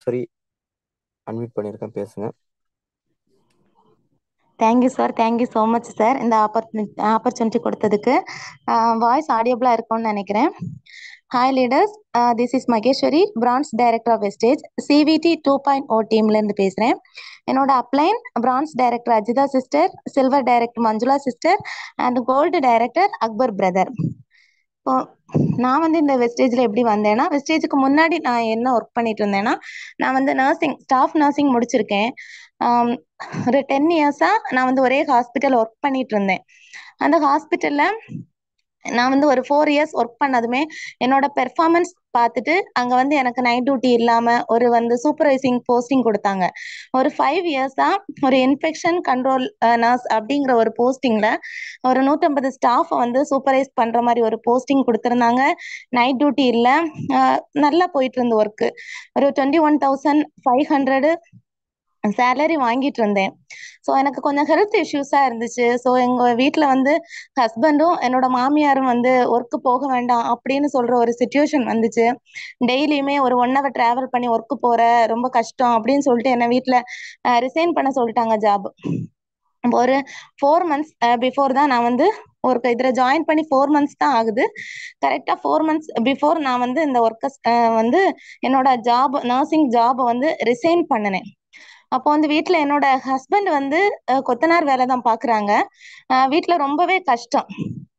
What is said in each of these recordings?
Maheswari unmute பண்ணியிருக்கேன் பேசுங்க thank you sir thank you so much sir இந்த ஆப்பர்ச்சுனிட்டி ஆப்பர்ச்சுனிட்டி கொடுத்ததுக்கு வாய்ஸ் ஆடியபிளாக இருக்கும்னு நினைக்கிறேன் hi leaders this is Maheswari bronze director of Vestige CVD two point O டீம்லேருந்து பேசுகிறேன் என்னோட upline bronze director Ajitha sister silver director Manjula sister and gold director Akbar brother இப்போ நான் வந்து இந்த வெஸ்டேஜில் எப்படி வந்தேன்னா வெஸ்டேஜுக்கு முன்னாடி நான் என்ன ஒர்க் பண்ணிட்டு இருந்தேன்னா நான் வந்து நர்சிங் ஸ்டாஃப் நர்சிங் முடிச்சிருக்கேன் ஆம், ஒரு டென் இயர்ஸாக நான் வந்து ஒரே ஹாஸ்பிட்டல் ஒர்க் பண்ணிட்டு இருந்தேன் அந்த ஹாஸ்பிட்டலில் நான் வந்து ஒரு ஃபோர் இயர்ஸ் ஒர்க் பண்ணதுமே என்னோட பெர்ஃபார்மன்ஸ் பார்த்துட்டு அங்கே வந்து எனக்கு நைட் டியூட்டி இல்லாமல் ஒரு வந்து சூப்பர்வைசிங் போஸ்டிங் கொடுத்தாங்க ஒரு ஃபைவ் இயர்ஸாக ஒரு இன்ஃபெக்ஷன் கண்ட்ரோல் நர்ஸ் அப்படிங்கிற ஒரு போஸ்டிங்கில் ஒரு நூற்றம்பது ஸ்டாஃபை வந்து சூப்பர்வைஸ் பண்ணுற மாதிரி ஒரு போஸ்டிங் கொடுத்துருந்தாங்க நைட் டியூட்டி இல்லை நல்லா போயிட்டு இருந்து ஒர்க்கு ஒரு twenty one thousand five hundred salary வாங்கிட்டு இருந்தேன் ஸோ எனக்கு கொஞ்சம் ஹெல்த் இஷ்யூஸாக இருந்துச்சு ஸோ எங்கள் வீட்டில் வந்து ஹஸ்பண்டும் என்னோட மாமியாரும் வந்து ஒர்க்கு போக வேண்டாம் அப்படின்னு சொல்கிற ஒரு சுச்சுவேஷன் வந்துச்சு டெய்லியுமே ஒரு ஒன் ஹவர் ட்ராவல் பண்ணி ஒர்க்கு போகிற ரொம்ப கஷ்டம் அப்படின்னு சொல்லிட்டு என்னை வீட்டில் ரிசைன் பண்ண சொல்லிட்டாங்க ஜாப் ஒரு ஃபோர் மந்த்ஸ் பிஃபோர் தான் நான் வந்து ஒரு இதில் ஜாயின் பண்ணி ஃபோர் மந்த்ஸ் தான் ஆகுது கரெக்டாக ஃபோர் மந்த்ஸ் பிஃபோர் நான் வந்து இந்த ஒர்க்கஸ் வந்து என்னோட ஜாப் நர்சிங் ஜாபை வந்து ரிசைன் பண்ணினேன் அப்போ வந்து வீட்டில் என்னோட ஹஸ்பண்ட் வந்து அஹ், கொத்தனார் வேலை தான் பார்க்குறாங்க வீட்டில் ரொம்பவே கஷ்டம்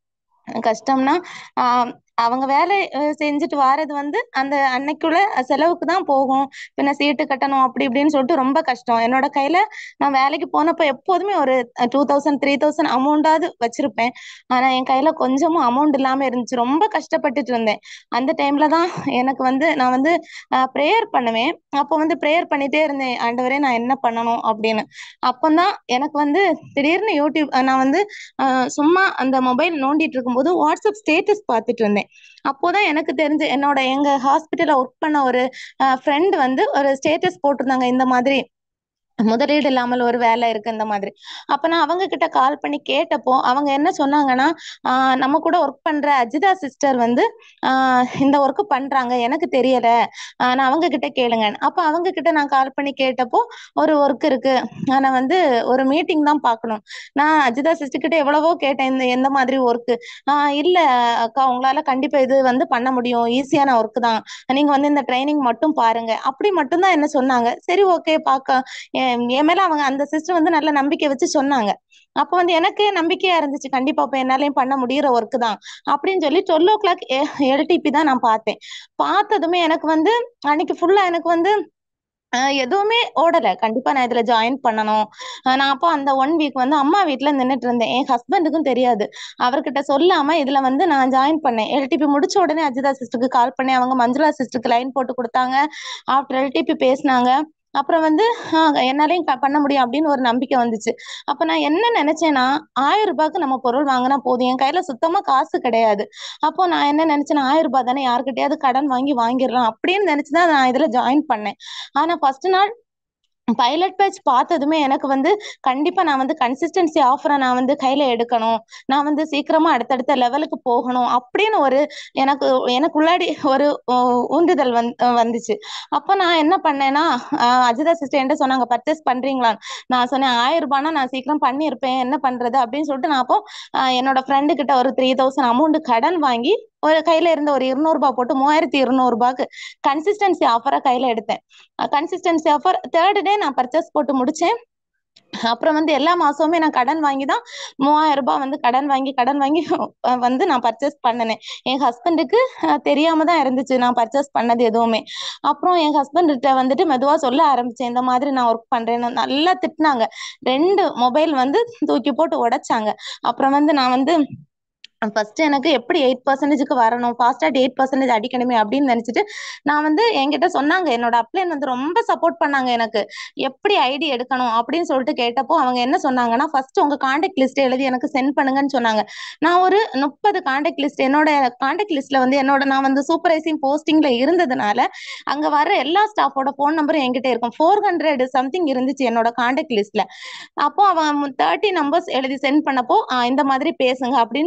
கஷ்டம்னா ஆஹ் அவங்க வேலை அஹ், செஞ்சுட்டு வாரது வந்து அந்த அன்னைக்குள்ள செலவுக்கு தான் போகும் பின்ன சீட்டு கட்டணும் அப்படி இப்படின்னு சொல்லிட்டு ரொம்ப கஷ்டம் என்னோட கையில நான் வேலைக்கு போனப்போ எப்போதுமே ஒரு டூ தௌசண்ட் த்ரீ தௌசண்ட் அமௌண்டாவது வச்சிருப்பேன் ஆனா என் கையில கொஞ்சமும் அமௌண்ட் இல்லாம இருந்துச்சு ரொம்ப கஷ்டப்பட்டுட்டு இருந்தேன் அந்த டைம்ல தான் எனக்கு வந்து நான் வந்து ப்ரேயர் பண்ணுவேன் அப்போ வந்து ப்ரேயர் பண்ணிட்டே இருந்தேன் ஆண்டவரே நான் என்ன பண்ணணும் அப்படின்னு அப்போதான் எனக்கு வந்து திடீர்னு யூடியூப் அஹ் நான் வந்து அஹ் சும்மா அந்த மொபைல் நோண்டிட்டு இருக்கும்போது வாட்ஸ்அப் ஸ்டேட்டஸ் பார்த்துட்டு இருந்தேன் அப்போதான் எனக்கு தெரிஞ்சு என்னோட எங்க ஹாஸ்பிட்டல்ல ஒர்க் பண்ண ஒரு ஃப்ரெண்ட் வந்து ஒரு ஸ்டேட்டஸ் போட்டிருந்தாங்க இந்த மாதிரி முதலீடு இல்லாமல் ஒரு வேலை இருக்கு இந்த மாதிரி அப்ப நான் அவங்க கிட்ட கால் பண்ணி கேட்டப்போ அவங்க என்ன சொன்னாங்கன்னா ஆஹ் நம்ம கூட ஒர்க் பண்ற அஜிதா சிஸ்டர் வந்து ஆஹ் இந்த ஒர்க் பண்றாங்க எனக்கு தெரியல ஆஹ் நான் அவங்க கிட்ட கேளுங்க அப்ப அவங்க கிட்ட நான் கால் பண்ணி கேட்டப்போ ஒரு ஒர்க் இருக்கு ஆனா வந்து ஒரு மீட்டிங் தான் பார்க்கணும் நான் அஜிதா சிஸ்டர் கிட்ட எவ்வளவோ கேட்டேன் இந்த எந்த மாதிரி ஒர்க் ஆஹ் இல்ல அக்கா உங்களால கண்டிப்பா இது வந்து பண்ண முடியும் ஈஸியான ஒர்க் தான் நீங்க வந்து இந்த ட்ரைனிங் மட்டும் பாருங்க அப்படி மட்டும் தான் என்ன சொன்னாங்க சரி ஓகே பார்க்க என் என் மேல அவங்க அந்த சிஸ்டர் வந்து நல்ல நம்பிக்கை வச்சு சொன்னாங்க அப்போ வந்து எனக்கு நம்பிக்கையா இருந்துச்சு கண்டிப்பா இப்ப என்னாலையும் பண்ண முடியிற ஒர்க் தான் அப்படின்னு சொல்லி டுவெல் ஓ கிளாக் எல்டிபி தான் நான் பார்த்தேன் பார்த்ததுமே எனக்கு வந்து அன்னைக்கு ஃபுல்லா எனக்கு வந்து ஆஹ் எதுவுமே ஓடல கண்டிப்பா நான் இதுல ஜாயின் பண்ணணும் ஆஹ் நான் அப்போ அந்த ஒன் வீக் வந்து அம்மா வீட்ல நின்னுட்டு இருந்தேன் என் ஹஸ்பண்டுக்கும் தெரியாது அவர்கிட்ட சொல்லாம இதுல வந்து நான் ஜாயின் பண்ணேன் எல்டிபி முடிச்ச உடனே அஜிதா சிஸ்டருக்கு கால் பண்ணி அவங்க மஞ்சுளா சிஸ்டருக்கு லைன் போட்டு கொடுத்தாங்க ஆஃப்டர் எல்டிபி பேசினாங்க அப்புறம் வந்து ஆஹ் என்னாலையும் க- பண்ண முடியும் அப்படின்னு ஒரு நம்பிக்கை வந்துச்சு அப்ப நான் என்ன நினைச்சேன்னா ஆயிரம் ரூபாய்க்கு நம்ம பொருள் வாங்கினா போதும் என் கையில சுத்தமா காசு கிடையாது அப்போ நான் என்ன நினைச்சேன்னா ஆயிரம் ரூபாய் தானே யாருக்கிட்டயாவது கடன் வாங்கி வாங்கிடலாம் அப்படின்னு நினைச்சுதான் நான் இதுல ஜாயின் பண்ணேன் ஆனா ஃபர்ஸ்ட் நாள் பைலட் பேட்ச் பார்த்ததுமே எனக்கு வந்து கண்டிப்பா நான் வந்து கன்சிஸ்டன்சி ஆஃபரை நான் வந்து கையில எடுக்கணும் நான் வந்து சீக்கிரமா அடுத்தடுத்த லெவலுக்கு போகணும் அப்படின்னு ஒரு எனக்கு எனக்குள்ளாடி ஒரு ஊ- ஊண்டுதல் வந் வந்துச்சு அப்போ நான் என்ன பண்ணேன்னா ஆஹ் அஜிதா சிஸ்டர் என்கிட்ட சொன்னாங்க பர்ச்சேஸ் பண்றீங்களா நான் சொன்னேன் ஆயிரம் ரூபாய்னா நான் சீக்கிரம் பண்ணியிருப்பேன் என்ன பண்றது அப்படின்னு சொல்லிட்டு நான் அப்போ ஆஹ் என்னோட ஃப்ரெண்டு கிட்ட ஒரு த்ரீ தௌசண்ட் அமௌண்ட் கடன் வாங்கி ஒரு கையில இருந்த ஒரு இருநூறு ரூபாய் போட்டு மூவாயிரத்தி இருநூறு ரூபாய்க்கு கன்சிஸ்டன்சி ஆஃபரை கையில எடுத்தேன் கன்சிஸ்டன்சி ஆஃபர் தேர்ட் டே நான் பர்ச்சேஸ் போட்டு முடிச்சேன் அப்புறம் வந்து எல்லா மாசமுமே நான் கடன் வாங்கி தான் மூவாயிரம் ரூபாய் வந்து கடன் வாங்கி கடன் வாங்கி அஹ் வந்து நான் பர்ச்சேஸ் பண்ணினேன் என் ஹஸ்பண்டுக்கு தெரியாம தான் இருந்துச்சு நான் பர்ச்சேஸ் பண்ணது எதுவுமே அப்புறம் என் ஹஸ்பண்ட்கிட்ட வந்துட்டு மெதுவா சொல்ல ஆரம்பிச்சேன் இந்த மாதிரி நான் ஒர்க் பண்றேன்னு நல்லா திட்டினாங்க ரெண்டு மொபைல் வந்து தூக்கி போட்டு உடைச்சாங்க அப்புறம் வந்து நான் வந்து ஃபர்ஸ்ட் எனக்கு எப்படி எயிட் பர்சன்டேஜுக்கு வரணும் ஃபாஸ்டாக எயிட் பர்சன்டேஜ் அடிக்கணுமே அப்படின்னு நினைச்சிட்டு நான் வந்து என்கிட்ட சொன்னாங்க என்னோட அப்ளைன் வந்து ரொம்ப சப்போர்ட் பண்ணாங்க எனக்கு எப்படி ஐடி எடுக்கணும் அப்படின்னு சொல்லிட்டு கேட்டப்போ அவங்க என்ன சொன்னாங்கன்னா ஃபர்ஸ்ட் உங்க காண்டாக்ட் லிஸ்ட் எழுதி எனக்கு சென்ட் பண்ணுங்கன்னு சொன்னாங்க நான் ஒரு முப்பது காண்டாக்ட் லிஸ்ட் என்னோட காண்டாக்ட் லிஸ்ட்ல வந்து என்னோட நான் வந்து சூப்பர்வைசிங் போஸ்டிங்ல இருந்ததுனால அங்க வர எல்லா ஸ்டாஃபோட ஃபோன் நம்பரும் என்கிட்ட இருக்கும் ஃபோர் ஹண்ட்ரட் சம்திங் இருந்துச்சு என்னோட காண்டாக்ட் லிஸ்ட்ல அப்போ அவன் தேர்ட்டி நம்பர்ஸ் எழுதி சென்ட் பண்ணப்போ "ஆ, இந்த மாதிரி பேசுங்க அப்படின்னு சொல்லி கொடுத்து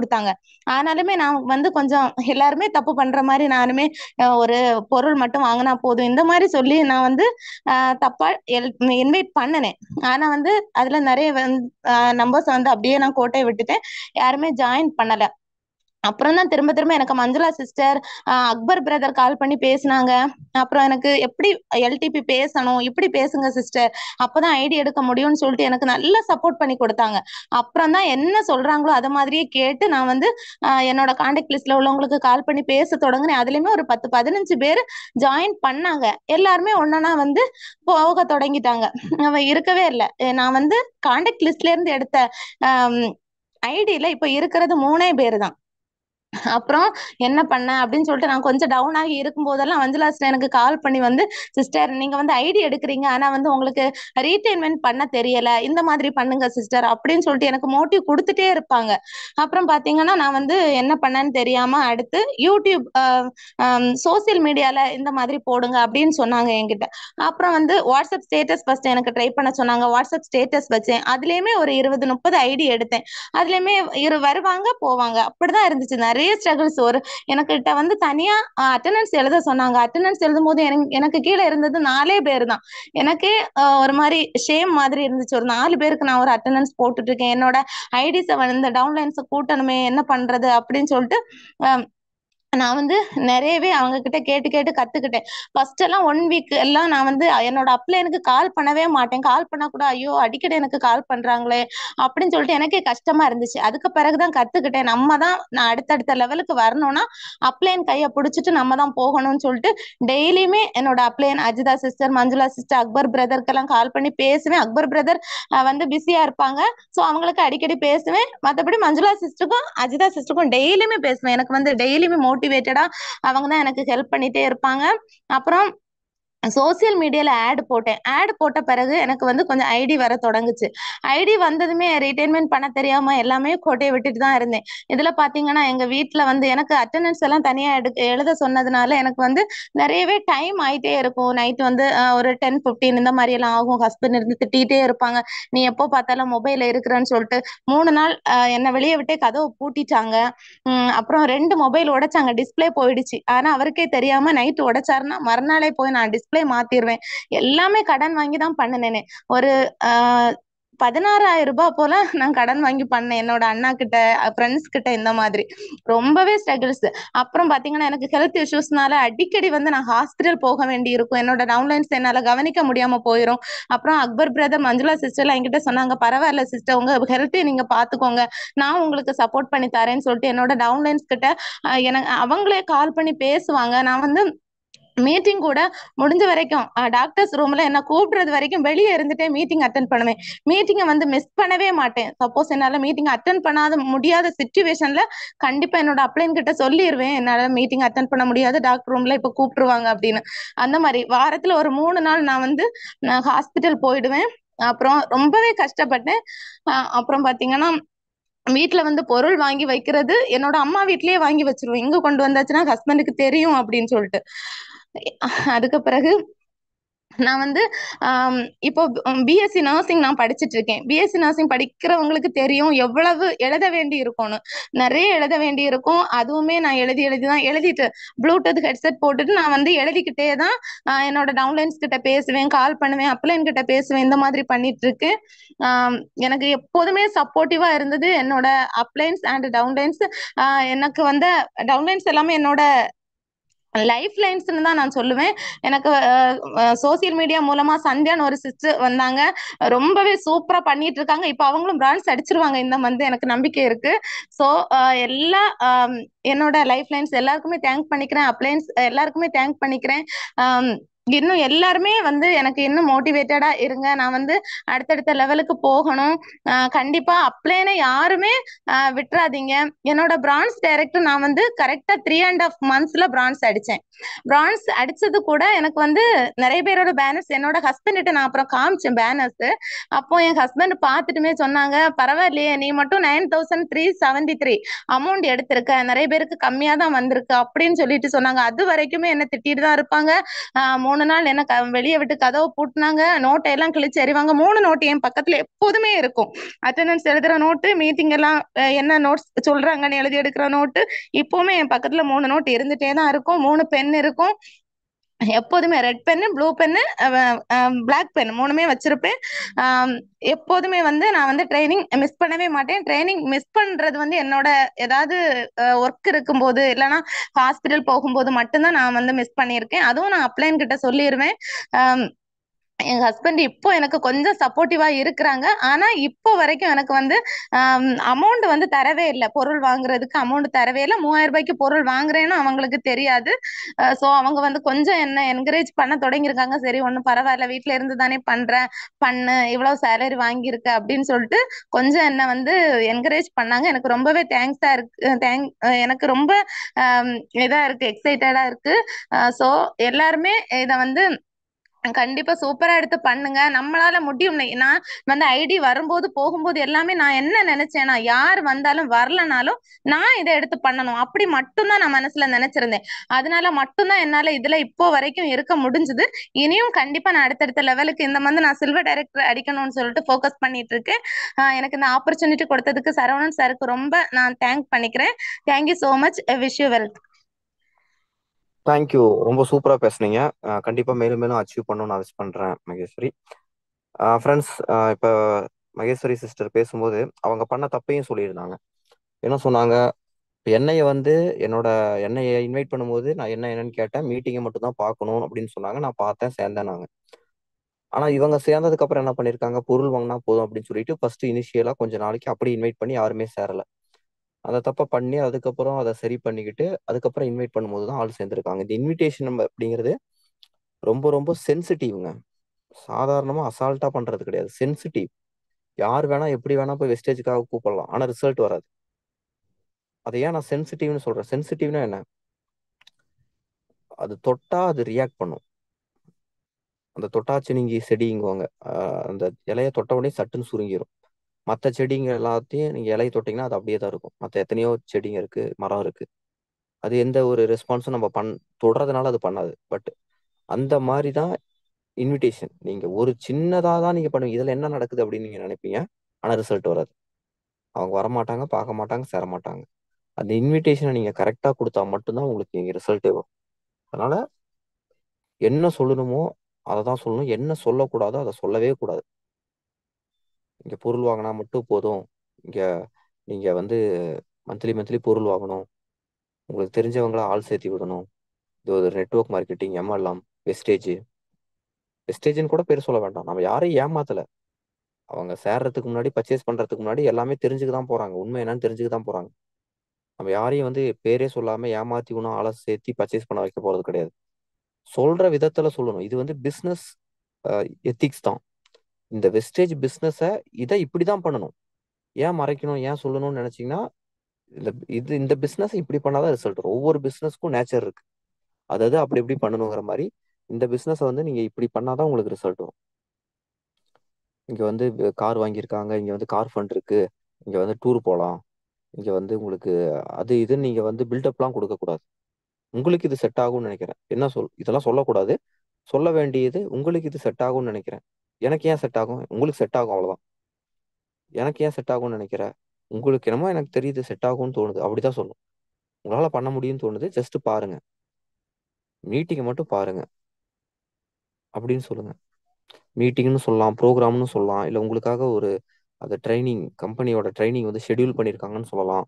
கொடுத்தாங்க ஆனாலுமே நான் வந்து கொஞ்சம் எல்லாருமே தப்பு பண்ற மாதிரி நானுமே அஹ், ஒரு பொருள் மட்டும் வாங்கினா போதும் இந்த மாதிரி சொல்லி நான் வந்து ஆஹ், தப்பா இன்வைட் பண்ணினேன் ஆனா வந்து அதுல நிறைய வந்து நம்பர்ஸ் வந்து அப்படியே நான் கோட்டையை விட்டுட்டேன் யாருமே ஜாயின் பண்ணல அப்புறம் தான் திரும்ப திரும்ப எனக்கு Manjula sister Akbar brother call பண்ணி பேசினாங்க அப்புறம் எனக்கு எப்படி எல்டிபி பேசணும் இப்படி பேசுங்க சிஸ்டர் அப்பதான் ஐடி எடுக்க முடியும்னு சொல்லிட்டு எனக்கு நல்ல சப்போர்ட் பண்ணி கொடுத்தாங்க அப்புறம் தான் என்ன சொல்றாங்களோ அதை மாதிரியே கேட்டு நான் வந்து ஆஹ் என்னோட கான்டாக்ட் லிஸ்ட்ல உள்ளவங்களுக்கு கால் பண்ணி பேச தொடங்கினேன் அதுலயுமே ஒரு பத்து பதினஞ்சு பேர் ஜாயின் பண்ணாங்க எல்லாருமே ஒன்னொன்னா வந்து போக தொடங்கிட்டாங்க அவ இருக்கவே இல்லை நான் வந்து கான்டாக்ட் லிஸ்ட்ல இருந்து எடுத்த ஐடியில இப்ப இருக்கிறது மூணே பேர் தான் அப்புறம் என்ன பண்ண அப்படின்னு சொல்லிட்டு நான் கொஞ்சம் டவுன் ஆகி இருக்கும் போதெல்லாம் மஞ்சுளா சிஸ்டர் எனக்கு கால் பண்ணி வந்து சிஸ்டர் நீங்க வந்து ஐடி எடுக்கிறீங்க ஆனா வந்து உங்களுக்கு ரீடைன்மெண்ட் பண்ண தெரியல இந்த மாதிரி பண்ணுங்க சிஸ்டர் அப்படின்னு சொல்லிட்டு எனக்கு மோட்டிவ் கொடுத்துட்டே இருப்பாங்க அப்புறம் பாத்தீங்கன்னா நான் வந்து என்ன பண்ணேன்னு தெரியாம அடுத்து யூடியூப் சோசியல் மீடியால இந்த மாதிரி போடுங்க அப்படின்னு சொன்னாங்க என்கிட்ட அப்புறம் வந்து வாட்ஸ்அப் ஸ்டேட்டஸ் ஃபர்ஸ்ட் எனக்கு ட்ரை பண்ண சொன்னாங்க வாட்ஸ்அப் ஸ்டேட்டஸ் வச்சேன் அதுலயுமே ஒரு இருபது முப்பது ஐடி எடுத்தேன் அதுலயுமே இரு வருவாங்க போவாங்க அப்படிதான் இருந்துச்சு நிறைய ஸ்ட்ரகிள்ஸ் ஒரு எனக்கிட்ட வந்து தனியா அட்டண்டன்ஸ் எழுத சொன்னாங்க அட்டண்டன்ஸ் எழுதும் போது எனக்கு எனக்கு கீழே இருந்தது நாலே பேர் தான் எனக்கே ஆஹ் ஒரு மாதிரி ஷேம் மாதிரி இருந்துச்சு ஒரு நாலு பேருக்கு நான் ஒரு அட்டண்டன்ஸ் போட்டுட்டு இருக்கேன் என்னோட ஐடிஸை வந்து டவுன்லைன்ஸை கூட்டணுமே என்ன பண்றது அப்படின்னு சொல்லிட்டு ஆஹ் நான் வந்து நிறையவே அவங்க கிட்ட கேட்டு கேட்டு கத்துக்கிட்டேன் ஃபர்ஸ்ட் எல்லாம் ஒன் வீக் எல்லாம் நான் வந்து என்னோட அப்ளைனுக்கு கால் பண்ணவே மாட்டேன் கால் பண்ணா கூட ஐயோ அடிக்கடி எனக்கு கால் பண்றாங்களே அப்படின்னு சொல்லிட்டு எனக்கே கஷ்டமா இருந்துச்சு அதுக்கு பிறகுதான் கத்துக்கிட்டேன் நம்ம தான் நான் அடுத்தடுத்த லெவலுக்கு வரணும்னா அப்ளைன் கையை பிடிச்சிட்டு நம்ம தான் போகணும்னு சொல்லிட்டு டெய்லியுமே என்னோட upline Ajitha sister Manjula sister Akbar பிரதருக்கெல்லாம் கால் பண்ணி பேசுவேன் அக்பர் பிரதர் வந்து பிஸியா இருப்பாங்க ஸோ அவங்களுக்கு அடிக்கடி பேசுவேன் மற்றபடி மஞ்சுளா சிஸ்டருக்கும் அஜிதா சிஸ்டருக்கும் டெய்லியுமே பேசுவேன் எனக்கு வந்து டெய்லியுமே மோட்டிவேட்டடா அவங்க தான் எனக்கு ஹெல்ப் பண்ணிட்டே இருப்பாங்க அப்புறம் சோசியல் மீடியால ஆட் போட்டேன் ஆட் போட்ட பிறகு எனக்கு வந்து கொஞ்சம் ஐடி வர தொடங்குச்சு ஐடி வந்ததுமே ரீடைன்மெண்ட் பண்ண தெரியாம எல்லாமே கோட்டையை விட்டுட்டு தான் இருந்தேன் இதுல பாத்தீங்கன்னா எங்க வீட்ல வந்து எனக்கு அட்டண்டன்ஸ் எல்லாம் தனியா எடுக்க எழுத சொன்னதுனால எனக்கு வந்து நிறையவே டைம் ஆயிட்டே இருக்கும் நைட் வந்து ஆஹ், ஒரு டென் பிப்டீன் இந்த மாதிரி எல்லாம் ஆகும் ஹஸ்பண்ட் இருந்து திட்டிகிட்டே இருப்பாங்க நீ எப்போ பார்த்தாலும் மொபைல்ல இருக்கிறன்னு சொல்லிட்டு மூணு நாள் ஆஹ், என்னை வெளியே விட்டே கதவை பூட்டிட்டாங்க உம் அப்புறம் ரெண்டு மொபைல் உடைச்சாங்க டிஸ்ப்ளே போயிடுச்சு ஆனா அவருக்கே தெரியாம நைட் உடைச்சாருன்னா மறுநாளே போய் நான் டிஸ்ப்ளே மாத்திருவேன் எல்லாமே கடன் வாங்கி தான் பண்ணினேனே ஒரு ஆஹ் பதினாறாயிரம் ரூபாய் போல நான் கடன் வாங்கி பண்ணேன் என்னோட அண்ணா கிட்ட ஃப்ரெண்ட்ஸ் கிட்ட இந்த மாதிரி ரொம்பவே ஸ்ட்ரகிள்ஸ் அப்புறம் பாத்தீங்கன்னா எனக்கு ஹெல்த் இஷ்யூஸ்னால அடிக்கடி வந்து நான் ஹாஸ்பிட்டல் போக வேண்டி இருக்கும் என்னோட டவுன்லைன்ஸ் என்னால கவனிக்க முடியாம போயிடும் அப்புறம் அக்பர் பிரதர் மஞ்சுளா சிஸ்டர்லாம் என்கிட்ட சொன்னாங்க பரவாயில்ல சிஸ்டர் உங்க ஹெல்த்தையும் நீங்க பாத்துக்கோங்க நான் உங்களுக்கு சப்போர்ட் பண்ணி தரேன்னு சொல்லிட்டு என்னோட டவுன்லைன்ஸ் கிட்ட ஆஹ் எனக்கு அவங்களே கால் பண்ணி பேசுவாங்க நான் வந்து மீட்டிங் கூட முடிஞ்ச வரைக்கும் டாக்டர்ஸ் ரூம்ல என்ன கூப்பிடுறது வரைக்கும் வெளியே இருந்துட்டே மீட்டிங் அட்டன் பண்ணுவேன் மீட்டிங்கை வந்து மிஸ் பண்ணவே மாட்டேன் சப்போஸ் என்னால மீட்டிங் அட்டன் பண்ணாத முடியாத சுச்சுவேஷன்ல கண்டிப்பா என்னோட அப்ளைன் கிட்ட சொல்லிடுவேன் என்னால மீட்டிங் அட்டன் பண்ண முடியாது டாக்டர் ரூம்ல இப்ப கூப்பிட்டுருவாங்க அப்படின்னு அந்த மாதிரி வாரத்துல ஒரு மூணு நாள் நான் வந்து ஹாஸ்பிட்டல் போயிடுவேன் அப்புறம் ரொம்பவே கஷ்டப்பட்டேன் அஹ் அப்புறம் பாத்தீங்கன்னா வீட்ல வந்து பொருள் வாங்கி வைக்கிறது என்னோட அம்மா வீட்லயே வாங்கி வச்சிருவேன் இங்க கொண்டு வந்தாச்சுன்னா ஹஸ்பண்டுக்கு தெரியும் அப்படின்னு சொல்லிட்டு அதுக்கு பிறகு நான் வந்து ஆம், இப்போ பிஎஸ்சி நர்சிங் நான் படிச்சிட்டு இருக்கேன் பிஎஸ்சி நர்சிங் படிக்கிறவங்களுக்கு தெரியும் எவ்வளவு எழுத வேண்டி இருக்கும்னு நிறைய எழுத வேண்டி இருக்கும் அதுவுமே நான் எழுதி எழுதி தான் எழுதிட்டு ப்ளூடூத் ஹெட்செட் போட்டுட்டு நான் வந்து எழுதிக்கிட்டே தான் ஆஹ், என்னோட டவுன்லைன்ஸ் கிட்ட பேசுவேன் கால் பண்ணுவேன் அப்ளைன் கிட்ட பேசுவேன் இந்த மாதிரி பண்ணிட்டு இருக்கேன் ஆம், எனக்கு எப்போதுமே சப்போர்ட்டிவா இருந்தது என்னோட அப்ளைன்ஸ் அண்ட் டவுன்லைன்ஸ் எனக்கு வந்து டவுன்லைன்ஸ் எல்லாமே என்னோட லைஃப் லைன்ஸ்னு தான் நான் சொல்லுவேன் எனக்கு சோசியல் மீடியா மூலமா சந்தியான்னு ஒரு சிஸ்டர் வந்தாங்க ரொம்பவே சூப்பரா பண்ணிட்டு இருக்காங்க இப்போ அவங்களும் பிரான்ஸ் அடிச்சிருவாங்க இந்த மந்த் எனக்கு நம்பிக்கை இருக்கு ஸோ எல்லா ஆம், என்னோட லைஃப் லைன்ஸ் எல்லாருக்குமே தேங்க் பண்ணிக்கிறேன் அப்ளைன்ஸ் எல்லாருக்குமே தேங்க் பண்ணிக்கிறேன் ஆம், இன்னும் எல்லாருமே வந்து எனக்கு இன்னும் மோட்டிவேட்டடா இருங்க நான் வந்து அடுத்தடுத்த லெவலுக்கு போகணும் ஆஹ் கண்டிப்பா அப்ளைனை யாருமே ஆஹ் விட்டுறாதீங்க என்னோட பிரான்ஸ் டைரக்டர் நான் வந்து கரெக்டா த்ரீ அண்ட் ஆஃப் மந்த்ஸ்ல பிரான்ஸ் அடிச்சேன் பிரான்ஸ் அடிச்சது கூட எனக்கு வந்து நிறைய பேரோட பேனர்ஸ் என்னோட ஹஸ்பண்ட் நான் அப்புறம் காமிச்சேன் பேனர்ஸ் அப்போ என் ஹஸ்பண்ட் பார்த்துட்டுமே சொன்னாங்க பரவாயில்லையே நீ மட்டும் nine thousand three seventy three amount எடுத்திருக்க நிறைய பேருக்கு கம்மியா தான் வந்திருக்கு அப்படின்னு சொல்லிட்டு சொன்னாங்க அது வரைக்குமே என்ன திட்டிட்டு தான் இருப்பாங்க ஆஹ் மூணு மூணு நாள் என்ன க வெளிய விட்டு கதவ பூட்டுனாங்க, நோட்ட எல்லாம் கிழிச்சு எறிவாங்க. 3 நோட்டு என் பக்கத்துல எப்போதுமே இருக்கும். அட்டெண்டன்ஸ் எழுதுற நோட்டு, மீட்டிங் எல்லாம் அ என்ன நோட்ஸ் சொல்றாங்கன்னு எழுதி எடுக்கிற நோட்டு, இப்பவுமே என் பக்கத்துல 3 நோட்டு இருந்துட்டே தான் இருக்கும். 3 பென் இருக்கும். எப்போதுமே ரெட் பென்னு, ப்ளூ பென்னு, அ அ பிளாக் பென் 3மே வச்சிருப்பேன். ஆம் எப்போதுமே வந்து நான் வந்து ட்ரெய்னிங் மிஸ் பண்ணவே மாட்டேன். ட்ரெய்னிங் மிஸ் பண்றது வந்து என்னோட ஏதாவது அ ஒர்க் இருக்கும்போது, இல்லன்னா ஹாஸ்பிட்டல் போகும்போது மட்டும் தான் நான் வந்து மிஸ் பண்ணியிருக்கேன். அதுவும் நான் அப்ளைன் கிட்ட சொல்லிருவேன். அம் எங்க ஹஸ்பண்ட் இப்போ எனக்கு கொஞ்சம் சப்போர்ட்டிவா இருக்குறாங்க. ஆனா, இப்போ வரைக்கும் எனக்கு வந்து அம் அமௌண்ட் வந்து தரவே இல்ல. பொருள் வாங்குறதுக்கு அமௌண்ட் தரவே இல்ல. ரூ. 3000க்கு பொருள் வாங்குறேன்னு அவங்களுக்கு தெரியாது. அ சோ அவங்க வந்து கொஞ்சம் என்ன என்கரேஜ் பண்ண தொடங்கியிருக்காங்க. சரி ஒண்ணும் பரவால்ல. வீட்ல இருந்து தானே பண்ற, பண்ணு. இவ்ளோ சேலரி வாங்கியிருக்க அப்படின்னு சொல்லிட்டு கொஞ்சம் என்ன வந்து என்கரேஜ் பண்ணாங்க. எனக்கு ரொம்பவே தேங்க்ஸா இருக்கு தேங்க் எனக்கு ரொம்ப அம் இதா இருக்கு, எக்ஸைட்டடா இருக்கு. அ சோ எல்லாருமே இத வந்து கண்டிப்பா சூப்பரா எடுத்து பண்ணுங்க. நம்மளால முடியும். நான் வந்து ஐடி வரும்போது, போகும்போது எல்லாமே நான் என்ன நெனச்சேன்னா, யார் வந்தாலும் வரலனாலும், நான் இத எடுத்து பண்ணணும். அப்படி மட்டும் தான் நான் மனசுல நெனச்சிருந்தேன். அதனால மட்டும் தான் என்னால இதுல இப்போ வரைக்கும் இருக்க முடிஞ்சது. இனியும் கண்டிப்பா நான் அடுத்தடுத்த லெவலுக்கு இந்த மந்த் நான் சில்வர் டைரக்டர் அடிக்கணும்னு சொல்லிட்டு ஃபோக்கஸ் பண்ணிட்டு இருக்கேன். அ எனக்கு இந்த ஆப்பர்ச்சுனிட்டி கொடுத்ததுக்கு சரவணன் சாருக்கு ரொம்ப நான் தேங்க் பண்ணிக்கிறேன். Thank you so much. Wish you well. Thank you. ரொம்ப சூப்பரா பேசுனீங்க. அ கண்டிப்பா மேலும் மேலும் அச்சீவ் பண்ணணும்னு நான் விஷ் பண்றேன் மகேஸ்வரி. அ ஃப்ரெண்ட்ஸ் அ இப்ப மகேஸ்வரி சிஸ்டர் பேசும்போது, அவங்க பண்ண தப்பையும் சொல்லியிருந்தாங்க. என்ன சொன்னாங்க, என்னைய வந்து என்னோட என்னைய இன்வைட் பண்ணும்போது, நான் என்ன என்னன்னு கேட்டேன். மீட்டிங்க மட்டும் தான் பார்க்கணும் அப்படின்னு சொன்னாங்க. நான் பார்த்தேன், சேர்ந்தேன்னாங்க. ஆனா இவங்க சேர்ந்ததுக்கு அப்புறம் என்ன பண்ணியிருக்காங்க, பொருள் வாங்குனா போதும் அப்படின்னு சொல்லிட்டு ஃபர்ஸ்ட் இனிஷியலா கொஞ்ச நாளைக்கு அப்படி இன்வைட் பண்ணி யாருமே சேரல. அந்த தப்ப பண்ணி அதுக்கப்புறம் அத சரி பண்ணிக்கிட்டு, அதுக்கப்புறம் இன்வைட் பண்ணும்போது தான் ஆள் சேர்ந்திருக்காங்க. இந்த இன்விடேஷன் நம்ம அப்படிங்கிறது ரொம்ப ரொம்ப சென்சிட்டிவ்ங்க. சாதாரணமா அசால்ட்டா பண்றது கிடையாது. சென்சிட்டிவ். யார் வேணா எப்படி வேணா போய் வெஸ்டேஜ்க்காக கூப்பிடலாம். ஆனா ரிசல்ட் வராது. அத ஏன் நான் சென்சிட்டிவ்னு சொல்றேன். சென்சிட்டிவ்னா என்ன? அது தொட்டா அது ரியாக்ட் பண்ணும். அந்த தொட்டாச்சினுங்கி செடிங்குவாங்க. அ அந்த இலைய தொட்ட உடனே சட்டுன்னு சுருங்கிரும். மத்த செடிங்க எல்லாத்தையும் நீங்க இலைய தொட்டீங்கன்னா, அது அப்படியே தான் இருக்கும். மத்த எத்தனையோ செடிங்க இருக்கு, மரம் இருக்கு. அது எந்த ஒரு ரெஸ்பான்ஸும் நம்ம பண் தொடுறதுனால அது பண்ணாது. பட் அந்த மாரி தான் இன்விடேஷன். நீங்க ஒரு சின்னதா தான் நீங்க பண்ணுவீங்க. இதுல என்ன நடக்குது அப்படின்னு நீங்க நினைப்பீங்க. ஆனா ரிசல்ட் வராது. அவங்க வரமாட்டாங்க, பார்க்க மாட்டாங்க, சேர மாட்டாங்க. அந்த இன்விடேஷன நீங்க கரெக்ட்டா குடுத்தா மட்டும் தான் உங்களுக்கு இங்க ரிசல்ட்டே வரும். அதனால என்ன சொல்லணுமோ அத தான் சொல்லணும். என்ன சொல்லக்கூடாதோ அத சொல்லவே கூடாது. இங்க பொருள் வாங்குனா மட்டும் போதும். இங்க நீங்க வந்து மந்த்லி மந்த்லி பொருள் வாங்கணும். உங்களுக்கு தெரிஞ்சவங்கள ஆள் சேர்த்தி விடணும். இது ஒரு நெட்வொர்க் மார்க்கெட்டிங், எம்எல்எம், வெஸ்டேஜ். வெஸ்டேஜ்ன்னு கூட பேர் சொல்ல வேண்டாம். நம்ம யாரையும் ஏமாத்தல. அவங்க சேர்றதுக்கு முன்னாடி, பர்ச்சேஸ் பண்றதுக்கு முன்னாடி எல்லாமே தெரிஞ்சுக்க தான் போறாங்க. உண்மை என்னன்னு தெரிஞ்சுக்க தான் போறாங்க. நம்ம யாரையும் வந்து பேரே சொல்லாம ஏமாத்தி ஒண்ணும் ஆள சேர்த்தி பர்ச்சேஸ் பண்ண வைக்க போறது கிடையாது. சொல்ற விதத்துல சொல்லணும். இது வந்து பிசினஸ் அ எத்திக்ஸ் தான். இந்த வெஸ்டேஜ் பிசினஸ இத இப்படிதான் பண்ணணும். ஏன் மறைக்கணும், ஏன் சொல்லணும்னு நினைச்சீங்கன்னா, இந்த இது இந்த பிசினஸ் இப்படி பண்ணாதான் ரிசல்ட் வரும். ஒவ்வொரு பிசினஸ்க்கும் நேச்சர் இருக்கு. அதாவது அப்படி இப்படி பண்ணணுங்கிற மாரி, இந்த பிசினஸ வந்து நீங்க இப்படி பண்ணாதான் உங்களுக்கு ரிசல்ட் வரும். இங்க வந்து கார் வாங்கியிருக்காங்க. இங்க வந்து கார் ஃபண்ட் இருக்கு. இங்க வந்து டூர் போலாம். இங்க வந்து உங்களுக்கு அது இதுன்னு நீங்க வந்து பில்டப்லாம் குடுக்கக்கூடாது. உங்களுக்கு இது செட் ஆகும்னு நினைக்கிறேன். என்ன சொல் இதெல்லாம் சொல்லக்கூடாது. சொல்ல வேண்டியது உங்களுக்கு இது செட் ஆகும்னு நினைக்கிறேன். எனக்கு ஏன் செட் ஆகும்? உங்களுக்கு செட் ஆகும் அவ்வளவுதான். எனக்கு ஏன் செட் ஆகும்னு நினைக்கிற? உங்களுக்கு என்னமோ எனக்கு தெரியுது செட் ஆகும்னு தோணுது. அப்படிதான் சொல்லணும். உங்களால பண்ண முடியும்னு தோணுது. ஜஸ்ட் பாருங்க. மீட்டிங்க மட்டும் பாருங்க. அப்படின்னு சொல்லுங்க. மீட்டிங்ன்னு சொல்லலாம், ப்ரோகிராம்னு சொல்லலாம். இல்ல உங்களுக்காக ஒரு அந்த ட்ரெய்னிங் கம்பெனியோட ட்ரெய்னிங் வந்து ஷெட்யூல் பண்ணியிருக்காங்கன்னு சொல்லலாம்.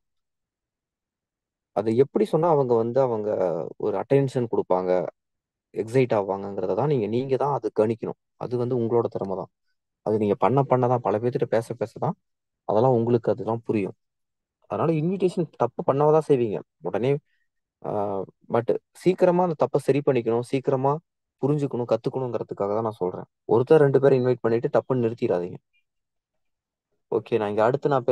அது எப்படி சொன்னா அவங்க வந்து அவங்க ஒரு அட்டென்ஷன் குடுப்பாங்க, எக்ஸைட் ஆவாங்கங்கிறத தான் நீங்க நீங்க தான் அது கணிக்கணும். அது வந்து உங்களோட திறமை தான். அது நீங்க பண்ண பண்ண தான் பல பேர்கிட்ட பேச பேச தான் அதெல்லாம் உங்களுக்கு அதெல்லாம் புரியும். அதனால இன்விடேஷன் தப்பு பண்ணவ தான் செய்வீங்க. உடனே ஆ பட் சீக்கிரமா அந்த தப்ப சரி பண்ணிக்கணும். சீக்கிரமா புரிஞ்சுக்கணும், கத்துக்கணுங்கிறதுக்காக தான் நான் சொல்றேன். ஒருத்தர் 2 பேர இன்வைட் பண்ணிட்டு டப்புன்னு நிறுத்திறாதீங்க. ஓகே. நான் இங்க அடுத்து நான்